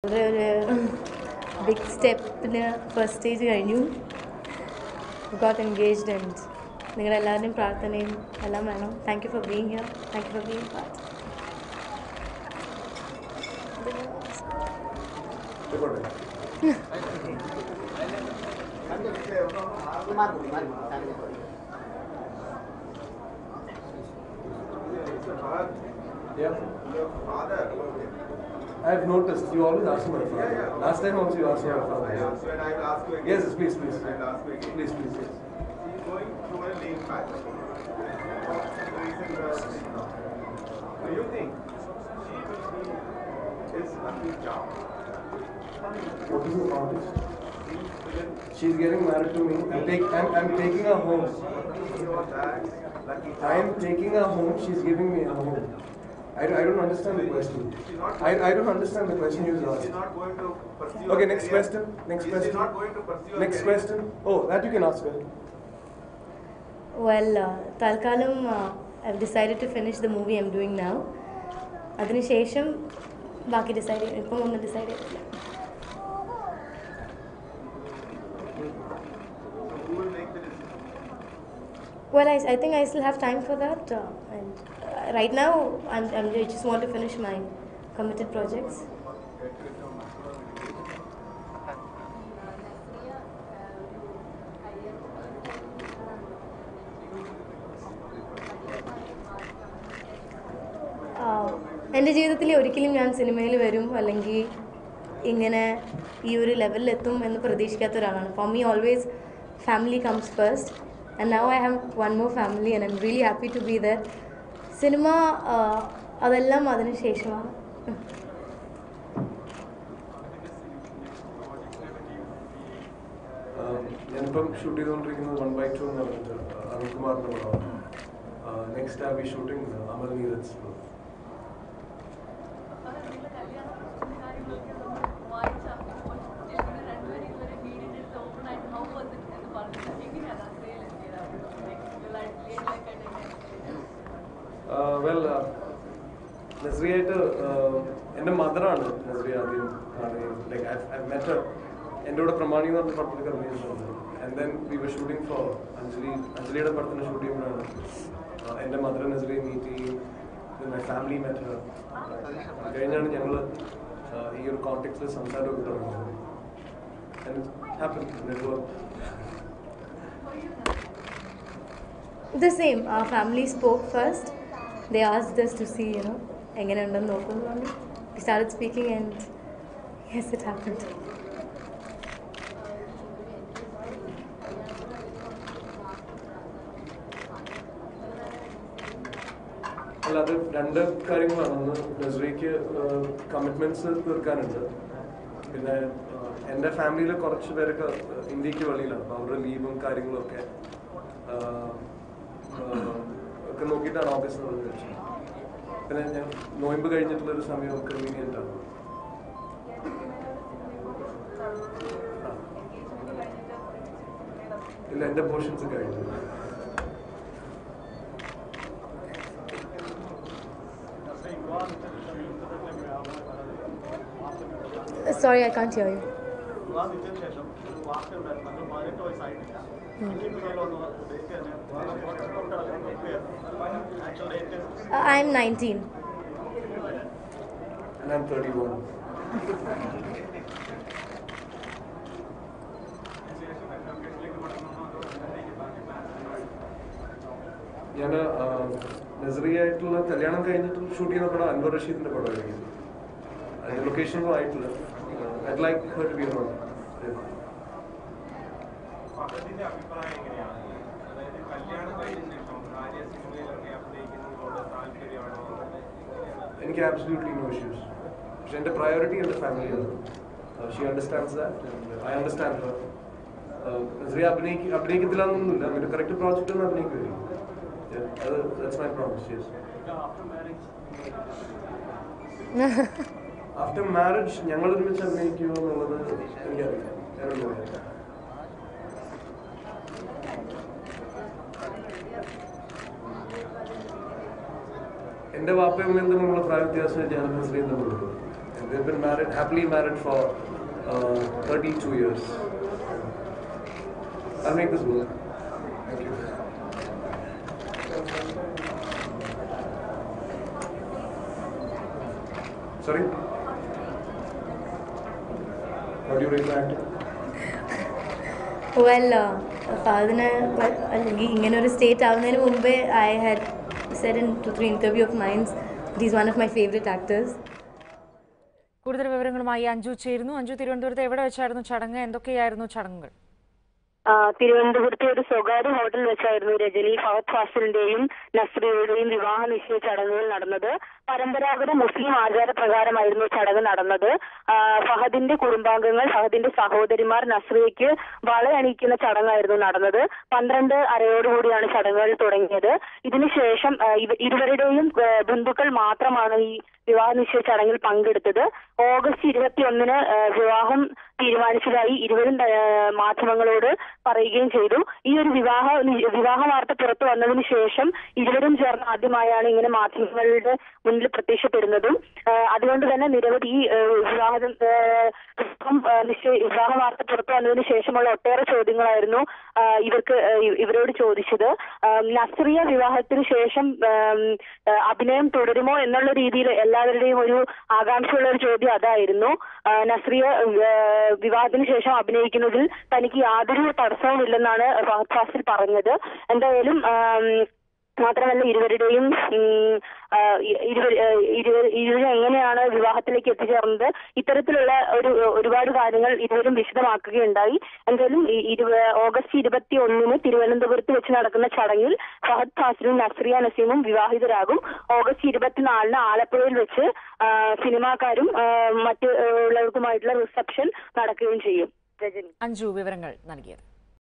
ഒരു ഒരു ബിഗ് സ്റ്റെപ്പിന് ഫസ്റ്റ് സ്റ്റേജ് കഴിഞ്ഞു ഗോട്ട് എൻഗേജ്ഡ് ആൻഡ് നിങ്ങളുടെ എല്ലാവരുടെയും പ്രാർത്ഥനയും എല്ലാം വേണം thank you for being here thank you for being part Yeah. I have noticed you always ask my father. Last time also you asked my father. Yes, yes, please, please. Please, please, yes. Do you think she will be his lucky charm? What is the context? She's getting married to me. I'm, take, I'm, I'm taking her home. Your dad, lucky I am taking her home. She's giving me a home. I, I don't understand the question. I, I don't understand the question you She's asked. not going to pursue. Okay, a next career. question. Next She is question. not going to pursue. a Next career. question. Oh, that you can ask her. Well തൽക്കാലം I decided to finish the movie I'm doing now അതിനുശേഷം ബാക്കി decide ചെയ്യും ഇപ്പം ഒന്നും decide ചെയ്തിട്ടില്ല So who will make the decision? Well, I, I think I still have time for that. Uh, and uh, right now, I'm, I'm, I just want to finish my committed projects. ആഹ് എൻ്റെ ജീവിതത്തിൽ ഒരിക്കലും ഞാൻ സിനിമയിൽ വരും അല്ലെങ്കിൽ ഇങ്ങനെ ഈ ഒരു ലെവലിലെത്തും എന്ന് പ്രതീക്ഷിക്കാത്ത ഒരാളാണ് for me always family comes first and now I have one more family and I'm really happy to be there cinema ah അതെല്ലാം അതിന് ശേഷമാണ് ആഹ് ഞാനിപ്പം ഷൂട്ട് ചെയ്തുകൊണ്ടിരിക്കുന്നത് വൺ ബൈ ടു എന്ന് പറഞ്ഞിട്ട് അരുൺകുമാറിന്റെ പടമാണ് നെക്സ്റ്റ് ആ ബി ഷൂട്ടിംഗ് അമൽ നീരജ് വെൽ നസ്രിയായിട്ട് എൻ്റെ മദറാണ് നസ്രിയ ആദ്യം കാണുകയും ലൈക്ക് ഐ മെറ്റ് എൻ്റെ കൂടെ പ്രമാണി എന്ന് പറഞ്ഞ പടത്തിലൊക്കെ അഭിനയിച്ചിട്ടുണ്ട് and then we were shooting for Anjali അഞ്ജലിയുടെ പടത്തിന് ഷൂട്ട് ചെയ്യുമ്പോഴാണ് ആഹ് എൻ്റെ മദർ നസ്രിയെ മീറ്റ് ചെയ്യും മൈ ഫാമിലി മെറ്റ് കഴിഞ്ഞാണ് ഞങ്ങൾ ഈ ഒരു കോണ്ടെക്സ്റ്റിൽ സംസാരമൊക്കെ തുടങ്ങുന്നത് and happen network The same. Our family spoke first. They asked us to see, you know, എങ്ങനെയുണ്ടെന്ന് നോക്കുന്നു പറഞ്ഞു We started speaking and yes, it happened. അല്ല അത് രണ്ട് കാര്യങ്ങളാണ് ഒന്ന് നസ്രിക്ക് കമ്മിറ്റ്മെന്റ്സ് തീർക്കാനുണ്ട് പിന്നെ ആഹ്, എൻ്റെ ഫാമിലിയിലെ കുറച്ച് പേരൊക്കെ ആഹ്, ഇന്ത്യക്ക് വെളിയിലാണ് അപ്പോൾ അവരുടെ ലീവും കാര്യങ്ങളും ഒക്കെ ആഹ്, ആഹ്, ഒക്കെ നോക്കിയിട്ടാണ് ഓഫീസിൽ നിന്ന് വെച്ചത് പിന്നെ ഞാൻ നോയമ്പ് കഴിഞ്ഞിട്ടുള്ള ഒരു സമയം കൺവീനിയൻ്റ് ആണ് ആ. ഇല്ല എൻ്റെ പോർഷൻസ് കഴിഞ്ഞു Uh, Sorry, I can't hear you. വിവാഹത്തിന് ശേഷം ഒരു വാർത്ത ഉണ്ടായിരുന്നു അത് പതിനെട്ട് വയസ്സായിട്ടില്ല പിന്നീട് മേലെ വന്ന ഡേറ്റ് തന്നെ actual date Uh, I'm 19. and I'm 31. ഞാൻ നസറിയായിട്ടുള്ള കല്യാണം കഴിഞ്ഞിട്ട് ഷൂട്ട് ചെയ്യുന്ന പടം അൻവർ റഷീദിന്റെ പടമായിരിക്കും അതിന്റെ ലൊക്കേഷനൊന്നും ആയിട്ടില്ല I like her to be not ഫഹദിന്റെ അഭിപ്രായം എങ്ങനെയാണ് അതായത് കല്യാണം കഴിഞ്ഞ ശേഷം ഭാര്യ സിനിമയിലൊക്കെ അഭിനയിക്കുന്നതോട് താല്പര്യമാണോ എനിക്ക് ആബ്സല്യൂട്ട്ലി നോ ഇഷ്യൂസ് പക്ഷെ എൻ്റെ പ്രയോറിറ്റി എൻ്റെ ഫാമിലിയാണ് she understands that I understand her Nazriya അഭിനയിക്ക അഭിനയിക്കത്തില്ല എന്നൊന്നുമില്ല അവൻ്റെ കറക്റ്റ് പ്രോജക്റ്റ് ഒന്നും അഭിനയിക്കുമായിരിക്കും അത് that's my promise yes after marriage after marriage ഞങ്ങൾ ഒരുമിച്ച് അഭിനയിക്കുമോ എന്നുള്ളത് എനിക്കറിയില്ല ഞാനൊന്നും അറിയില്ല എൻ്റെ വാപ്പയും തമ്മിലുള്ള പ്രായ വ്യത്യാസം ഞാൻ നസറിയും തമ്മിലുണ്ട് They've been married, happily married for uh, 32 years. I'll make this work. Thank you. Sorry? What do you rate the acting? Well ഫഹദിന് അല്ലെങ്കിൽ ഇങ്ങനെ ഒരു സ്റ്റേറ്റ് ആവുന്നതിന് മുമ്പേ I had said in two three interview of minds it is one of my favourite actors കൂടുതൽ വിവരങ്ങളുമായി അഞ്ജു ചേരുന്നു അഞ്ജു തിരുവനന്തപുരത്ത് എവിടെ വെച്ചായിരുന്നു ചടങ്ങ് എന്തൊക്കെയായിരുന്നു ചടങ്ങുകൾ ആ, തിരുവനന്തപുരത്തെ ഒരു സ്വകാര്യ ഹോട്ടലിൽ വെച്ചായിരുന്നു രജനി ഫഹദ് ഫാസിലിന്റെയും നസ്രിയുടെയും വിവാഹ നിശ്ചയ ചടങ്ങുകൾ നടന്നത് പരമ്പരാഗത മുസ്ലിം ആചാരപ്രകാരമായിരുന്നു ചടങ്ങ് നടന്നത് ആ, ഫഹദിന്റെ കുടുംബാംഗങ്ങൾ ഫഹദിന്റെ സഹോദരിമാർ നസ്രിയയ്ക്ക് വളയണിയിക്കുന്ന ചടങ്ങായിരുന്നു നടന്നത് പന്ത്രണ്ട് അരയോടുകൂടിയാണ് ചടങ്ങുകൾ തുടങ്ങിയത് ഇതിനുശേഷം ആ, ഇവ- ഇരുവരുടെയും ആ, ബന്ധുക്കൾ മാത്രമാണ് ഈ വിവാഹ നിശ്ചയ ചടങ്ങിൽ പങ്കെടുത്തത് ഓഗസ്റ്റ് ഇരുപത്തിയൊന്നിന് ആ, വിവാഹം തീരുമാനിച്ചതായി ഇരുവരും ആ, മാധ്യമങ്ങളോട് പറയുകയും ചെയ്തു ഈ ഒരു വിവാഹ നി- വിവാഹ വാർത്ത പുറത്തു വന്നതിന് ശേഷം ഇരുവരും ചേർന്ന് ആദ്യമായാണ് ഇങ്ങനെ മാധ്യമങ്ങളുടെ മുന്നിൽ പ്രത്യക്ഷപ്പെടുന്നതും ആ, അതുകൊണ്ട് തന്നെ നിരവധി ഈ, ആ, വിവാഹ ആ, വിവാഹം, ആ, നിശ്ചയ വിവാഹ വാർത്ത പുറത്തു വന്നതിന് ശേഷമുള്ള ഒട്ടേറെ ചോദ്യങ്ങളായിരുന്നു ആ, ഇവർക്ക് ആ, ഇ- ഇവരോട് ചോദിച്ചത് ആ, നസ്രിയ വിവാഹത്തിന് ശേഷം ആം, ആ, അഭിനയം തുടരുമോ എന്നുള്ള രീതിയിൽ എല്ലാവരുടെയും ഒരു ആകാംക്ഷയുള്ള ഒരു ചോദ്യം അതായിരുന്നു ആ, നസ്രിയ ആ, വിവാഹത്തിന് ശേഷം അഭിനയിക്കുന്നതിൽ തനിക്ക് യാതൊരു തടസ്സവുമില്ലെന്നാണ് ഫഹദ് ഫാസിൽ പറഞ്ഞത് എന്തായാലും ആം, മാത്രമല്ല ഇരുവരുടെയും ഉം, ആ, ഇ- ഇരുവർ ആ, ഇരുവർ ഇരുവരും എങ്ങനെയാണ് വിവാഹത്തിലേക്ക് എത്തിച്ചേർന്നത് ഇത്തരത്തിലുള്ള ഒരു ഒരുപാട് കാര്യങ്ങൾ ഇരുവരും വിശദമാക്കുകയുണ്ടായി എന്തായാലും ഈ ഇരുവ ഓഗസ്റ്റ് ഇരുപത്തി ഒന്നിന് തിരുവനന്തപുരത്ത് വെച്ച് നടക്കുന്ന ചടങ്ങിൽ ഫഹദ് ഫാസിലും നസ്രിയ നസീമും വിവാഹിതരാകും ഓഗസ്റ്റ് ഇരുപത്തിനാലിന് ആലപ്പുഴയിൽ വെച്ച് ആ, സിനിമാക്കാരും ആ, മറ്റ് ആ, ഉള്ളവർക്കുമായിട്ടുള്ള റിസപ്ഷൻ നടക്കുകയും ചെയ്യും രജനി അഞ്ജു വിവരങ്ങൾ നൽകിയത്